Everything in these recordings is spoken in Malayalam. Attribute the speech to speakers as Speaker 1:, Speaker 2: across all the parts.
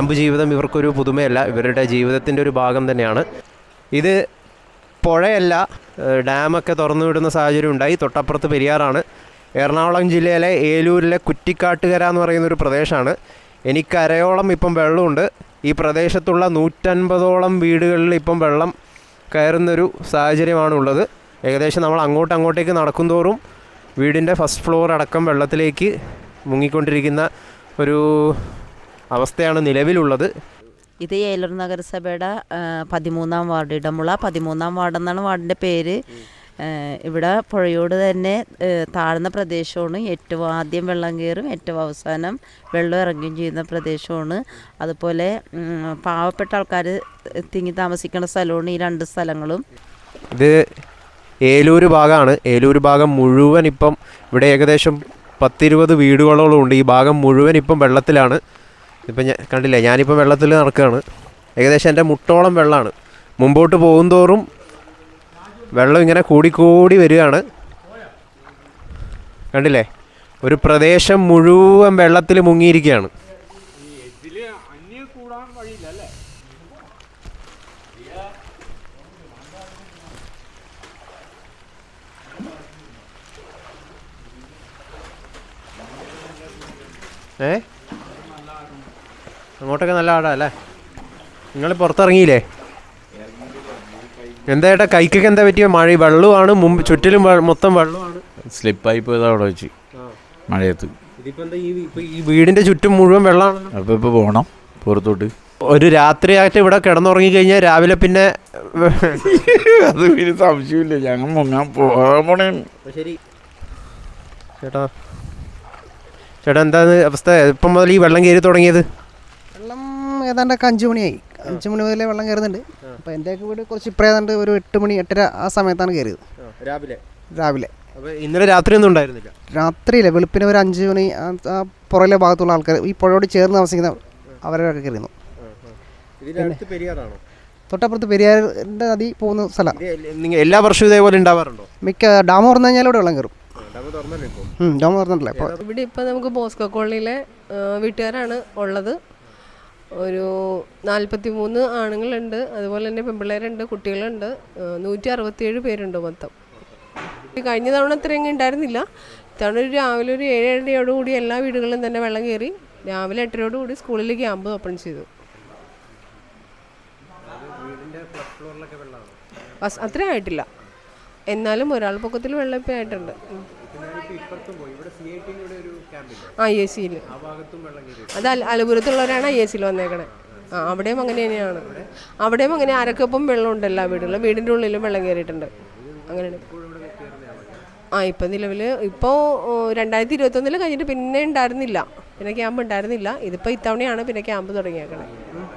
Speaker 1: ക്യാമ്പ് ജീവിതം ഇവർക്കൊരു പുതുമയല്ല ഇവരുടെ ജീവിതത്തിൻ്റെ ഒരു ഭാഗം തന്നെയാണ് ഇത് പുഴയല്ല ഏഹ് ഡാമൊക്കെ തുറന്നു വിടുന്ന സാഹചര്യം ഉണ്ടായി തൊട്ടപ്പുറത്ത് പെരിയാറാണ് എറണാകുളം ജില്ലയിലെ ഏലൂരിലെ കുറ്റിക്കാട്ടുകര എന്ന് പറയുന്ന ഒരു പ്രദേശമാണ് എനിക്ക് അരയോളം ഇപ്പം വെള്ളമുണ്ട് ഈ പ്രദേശത്തുള്ള നൂറ്റൻപതോളം വീടുകളിൽ ഇപ്പം വെള്ളം കയറുന്നൊരു സാഹചര്യമാണുള്ളത് ഏകദേശം നമ്മൾ അങ്ങോട്ട് അങ്ങോട്ടേക്ക് നടക്കുന്തോറും വീടിൻ്റെ ഫസ്റ്റ് ഫ്ലോർ അടക്കം വെള്ളത്തിലേക്ക് മുങ്ങിക്കൊണ്ടിരിക്കുന്ന ഒരു അവസ്ഥയാണ് നിലവിലുള്ളത്
Speaker 2: ഇത് ഏലൂർ നഗരസഭയുടെ ആ, പതിമൂന്നാം വാർഡ് ഇടമുള പതിമൂന്നാം വാർഡ് എന്നാണ് വാർഡിൻ്റെ പേര് ആ, ഇവിടെ പുഴയോട് തന്നെ ആ, താഴ്ന്ന പ്രദേശമാണ് ഏറ്റവും ആദ്യം വെള്ളം കയറും ഏറ്റവും അവസാനം വെള്ളം ഇറങ്ങുകയും ചെയ്യുന്ന പ്രദേശമാണ് അതുപോലെ ഉം, പാവപ്പെട്ട ആൾക്കാർ തിങ്ങി താമസിക്കുന്ന സ്ഥലമാണ് ഈ രണ്ട് സ്ഥലങ്ങളും
Speaker 1: ഇത് ഏലൂര് ഭാഗമാണ് ഏലൂര് ഭാഗം മുഴുവൻ ഇപ്പം ഇവിടെ ഏകദേശം പത്തിരുപത് വീടുകളോളം ഉണ്ട് ഈ ഭാഗം മുഴുവൻ ഇപ്പം വെള്ളത്തിലാണ് ഇപ്പം ഞാൻ കണ്ടില്ലേ ഞാനിപ്പം വെള്ളത്തിൽ നടക്കുകയാണ് ഏകദേശം എൻ്റെ മുട്ടോളം വെള്ളമാണ് മുമ്പോട്ട് പോകുന്തോറും വെള്ളം ഇങ്ങനെ കൂടിക്കൂടി വരികയാണ് കണ്ടില്ലേ ഒരു പ്രദേശം മുഴുവൻ വെള്ളത്തിൽ മുങ്ങിയിരിക്കുകയാണ് ഏ അങ്ങോട്ടൊക്കെ നല്ല ആടാ അല്ലേ നിങ്ങൾ പുറത്തിറങ്ങിയില്ലേ എന്താ ഏട്ടാ കൈക്കൊക്കെ എന്താ പറ്റിയ മഴ വെള്ളമാണ് മുമ്പ് ചുറ്റിലും വെ- മൊത്തം വെള്ളമാണ്
Speaker 3: സ്ലിപ്പായി പോയതാ അവിടെ വെച്ച് മഴയത്ത്
Speaker 1: ഇതിപ്പോ എന്താ ഈ ഇപ്പൊ ഈ വീടിന്റെ ചുറ്റും മുഴുവൻ വെള്ളമാണ്
Speaker 3: അപ്പോൾ ഇപ്പോൾ പോകണം പുറത്തോട്ട്
Speaker 1: ഒരു രാത്രിയായിട്ട് ഇവിടെ കിടന്നുറങ്ങി കഴിഞ്ഞാൽ രാവിലെ പിന്നെ
Speaker 3: അത് പിന്നെ സംശയമില്ല ഞങ്ങൾ മുങ്ങാൻ പോകാൻ പോണേ
Speaker 1: ശരി ചേട്ടാ ചേട്ടാ എന്താണ് അവസ്ഥ ഇപ്പം മുതൽ ഈ വെള്ളം കയറി തുടങ്ങിയത്
Speaker 4: വെള്ളം ഏതാണ്ടൊക്കെ അഞ്ച് മണിയായി അഞ്ച് മണി മുതലേ വെള്ളം കയറുന്നുണ്ട് അപ്പോൾ എൻ്റെയൊക്കെ വീട് കുറച്ച് ഇപ്പറേ ഏതാണ്ട് ഒരു എട്ട് മണി എട്ടര ആ സമയത്താണ് കയറിയത്
Speaker 1: രാവിലെ
Speaker 4: രാവിലെ
Speaker 1: അപ്പോൾ ഇന്നലെ രാത്രി ഒന്നും ഉണ്ടായിരുന്നില്ല
Speaker 4: രാത്രിയിലെ വെളുപ്പിന് ഒരു അഞ്ച് മണി ആ- ആ പുറയിലെ ഭാഗത്തുള്ള ആൾക്കാർ ഈ പുഴയോട് ചേർന്ന് താമസിക്കുന്ന അവരൊക്കെ കയറിയിരുന്നു
Speaker 1: ഇതിനടുത്ത് പെരിയാറാണോ
Speaker 4: തൊട്ടപ്പുറത്ത് പെരിയാറിൻ്റെ നദി പോകുന്ന സ്ഥലമാണ്
Speaker 1: നിങ്ങൾ എല്ലാ വർഷവും ഇതേപോലെ ഉണ്ടാവാറുണ്ടോ
Speaker 4: മിക്ക ഡാം തുറന്നു കഴിഞ്ഞാൽ ഇവിടെ വെള്ളം കയറും
Speaker 1: ഡാം തുറന്നല്ലോ ഇപ്പോൾ
Speaker 4: ഉം, ഡാം തുറന്നിട്ടില്ല ഇപ്പോൾ
Speaker 5: ഇവിടെ ഇപ്പോൾ നമുക്ക് ബോസ്കോ കോളനിയിലെ ആ, വീട്ടുകാരാണ് ഉള്ളത് ഒരു നാൽപ്പത്തി മൂന്ന് ആണുങ്ങളുണ്ട് അതുപോലെ തന്നെ പെൺപിള്ളേരുണ്ട് കുട്ടികളുണ്ട് നൂറ്റി അറുപത്തിയേഴ് പേരുണ്ട് മൊത്തം ഈ കഴിഞ്ഞ തവണ ഇത്രയും ഉണ്ടായിരുന്നില്ല ഇത്തവണ ഒരു രാവിലെ ഒരു ഏഴ് ഏഴരയോടുകൂടി എല്ലാ വീടുകളിലും തന്നെ വെള്ളം കയറി രാവിലെ എട്ടരയോടുകൂടി സ്കൂളിൽ ക്യാമ്പ് ഓപ്പൺ ചെയ്തു ബസ് അത്രയും ആയിട്ടില്ല എന്നാലും ഒരാൾ പൊക്കത്തിൽ വെള്ളം ഇപ്പം ആയിട്ടുണ്ട് ഉം. ആ എ സിയിൽ അത് അല- അലപുരത്തുള്ളവരാണ് ഐ എസിൽ വന്നേക്കണേ ആ അവിടെയും അങ്ങനെ തന്നെയാണ് അവിടെയും അങ്ങനെ അരക്കൊപ്പം വെള്ളമുണ്ട് എല്ലാ വീടുകളിലും വീടിൻ്റെ ഉള്ളിലും വെള്ളം കയറിയിട്ടുണ്ട് അങ്ങനെയാണ് ആ ഇപ്പം നിലവിൽ ഇപ്പോൾ രണ്ടായിരത്തി ഇരുപത്തൊന്നിൽ കഴിഞ്ഞിട്ട് പിന്നെ ഉണ്ടായിരുന്നില്ല പിന്നെ ക്യാമ്പ് ഉണ്ടായിരുന്നില്ല ഇതിപ്പോൾ ഇത്തവണയാണ് പിന്നെ ക്യാമ്പ് തുടങ്ങിയേക്കണേ ഉം.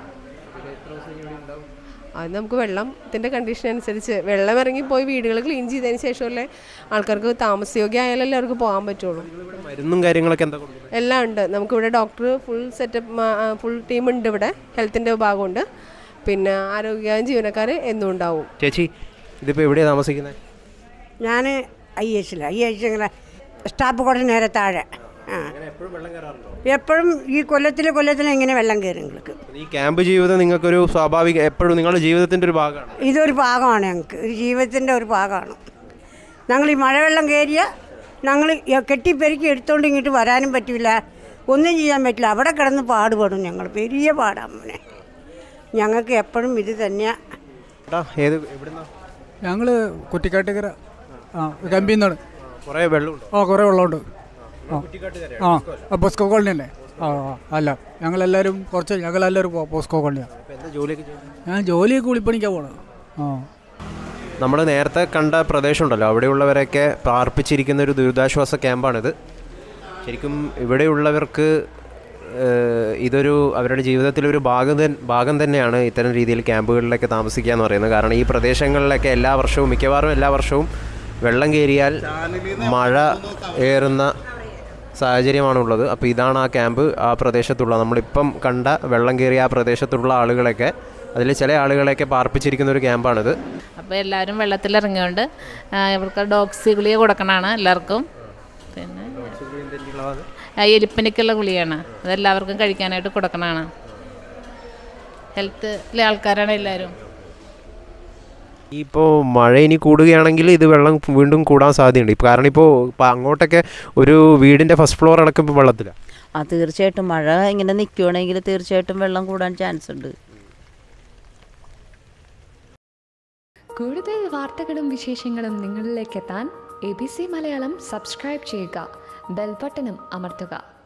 Speaker 5: അത് നമുക്ക് വെള്ളത്തിൻ്റെ കണ്ടീഷൻ അനുസരിച്ച് വെള്ളം ഇറങ്ങി പോയി വീടുകൾ ക്ലീൻ ചെയ്തതിന് ശേഷമല്ലേ ആൾക്കാർക്ക് താമസയോഗ്യമായാലല്ലേ അവർക്ക് പോകാൻ പറ്റുള്ളൂ
Speaker 1: മരുന്നും കാര്യങ്ങളൊക്കെ എന്താ കൊടുക്കുന്നത്
Speaker 5: എല്ലാം ഉണ്ട് നമുക്കിവിടെ doctor full setup full team ഉണ്ട് ഇവിടെ ഹെൽത്തിൻ്റെ വിഭാഗമുണ്ട് പിന്നെ ആരോഗ്യ ജീവനക്കാർ എന്നും ഉണ്ടാവും
Speaker 1: ചേച്ചി ഇതിപ്പോൾ എവിടെയാണ് താമസിക്കുന്നത്
Speaker 6: ഞാൻ ഐ എസിൽ ഐ എസ് ഇങ്ങനെ സ്റ്റാഫ് കൂടെ നേരെ താഴെ ആ എപ്പോഴും ഈ കൊല്ലത്തിൽ കൊല്ലത്തിൽ ഇങ്ങനെ വെള്ളം കയറും നിങ്ങൾക്ക്
Speaker 1: ഈ ക്യാമ്പ് ജീവിതം നിങ്ങൾക്കൊരു സ്വാഭാവിക എപ്പോഴും നിങ്ങളുടെ ജീവിതത്തിൻ്റെ ഒരു ഭാഗമാണ്
Speaker 6: ഇതൊരു ഭാഗമാണ് ഞങ്ങൾക്ക് ഒരു ജീവിതത്തിൻ്റെ ഒരു ഭാഗമാണ് ഞങ്ങൾ ഈ മഴവെള്ളം കയറിയ ഞങ്ങൾ കെട്ടിപ്പെരുക്കി എടുത്തുകൊണ്ട് ഇങ്ങോട്ട് വരാനും പറ്റില്ല ഒന്നും ചെയ്യാൻ പറ്റില്ല അവിടെ കിടന്ന് പാടുപെടും ഞങ്ങൾ പെരിയ പാടാം മോനെ ഞങ്ങൾക്ക് എപ്പോഴും ഇത് തന്നെയാണ്
Speaker 1: ഏട്ടാ ഏത് എവിടുന്നാ
Speaker 7: ഞങ്ങൾ കുറ്റിക്കാട്ടുകര ആ കമ്പിന്നാണ്
Speaker 1: കുറേ വെള്ളമുണ്ടോ
Speaker 7: ആ കുറേ വെള്ളമുണ്ട് ആ ആ ബോസ്കോ കോളനി തന്നെ ആ ആ, അല്ല ഞങ്ങളെല്ലാവരും കുറച്ച് ഞങ്ങളെല്ലാവരും പോ- ബോസ്കോ കോളനിയാണ്
Speaker 1: അപ്പോൾ എന്താ ജോലിയൊക്കെ ചെയ്യുന്നത്
Speaker 7: ഞാൻ ജോലി കൂലിപ്പണിക്കാണ് പോണത് ആ
Speaker 1: നമ്മൾ നേരത്തെ കണ്ട പ്രദേശമുണ്ടല്ലോ അവിടെയുള്ളവരെയൊക്കെ പാർപ്പിച്ചിരിക്കുന്ന ഒരു ദുരിതാശ്വാസ ക്യാമ്പാണിത് ശരിക്കും ഇവിടെയുള്ളവർക്ക് ഏഹ്, ഇതൊരു അവരുടെ ജീവിതത്തിലൊരു ഭാഗം തൻ- ഭാഗം തന്നെയാണ് ഇത്തരം രീതിയിൽ ക്യാമ്പുകളിലൊക്കെ താമസിക്കുക എന്ന് പറയുന്നത് കാരണം ഈ പ്രദേശങ്ങളിലൊക്കെ എല്ലാ വർഷവും മിക്കവാറും എല്ലാ വർഷവും വെള്ളം കയറിയാൽ മഴ ഏറുന്ന സാഹചര്യമാണുള്ളത് അപ്പോൾ ഇതാണ് ആ ക്യാമ്പ് ആ പ്രദേശത്തുള്ള നമ്മളിപ്പം കണ്ട വെള്ളം കയറിയ ആ പ്രദേശത്തുള്ള ആളുകളൊക്കെ അതിൽ ചില ആളുകളെയൊക്കെ പാർപ്പിച്ചിരിക്കുന്ന ഒരു ക്യാമ്പാണിത്
Speaker 8: അപ്പോൾ എല്ലാവരും വെള്ളത്തിലിറങ്ങിയോണ്ട് ആ, ഇവർക്ക് ഡോക്സി ഗുളിക കൊടുക്കണതാണ് എല്ലാവർക്കും പിന്നെ ആ, എലിപ്പനിക്കുള്ള ഗുളികയാണ് അതെല്ലാവർക്കും കഴിക്കാനായിട്ട് കൊടുക്കണതാണ് ഹെൽത്തിലെ ആൾക്കാരാണ് എല്ലാവരും
Speaker 1: ഇപ്പോൾ മഴ ഇനി കൂടുകയാണെങ്കിൽ ഇത് വെള്ളം വീണ്ടും കൂടാൻ സാധ്യതയുണ്ട് ഇപ്പോൾ കാരണം ഇപ്പോൾ ഇപ്പോൾ അങ്ങോട്ടൊക്കെ ഒരു വീടിൻ്റെ ഫസ്റ്റ് ഫ്ലോർ അടക്കം ഇപ്പോൾ വെള്ളത്തിലാണ്
Speaker 2: ആ തീർച്ചയായിട്ടും മഴ ഇങ്ങനെ നിൽക്കുകയാണെങ്കിൽ തീർച്ചയായിട്ടും വെള്ളം കൂടാൻ ചാൻസ് ഉണ്ട്
Speaker 9: കൂടുതൽ വാർത്തകളും വിശേഷങ്ങളും നിങ്ങളിലേക്ക് എത്താൻ A B C Malayalam subscribe ചെയ്യുക ബെൽബട്ടനും അമർത്തുക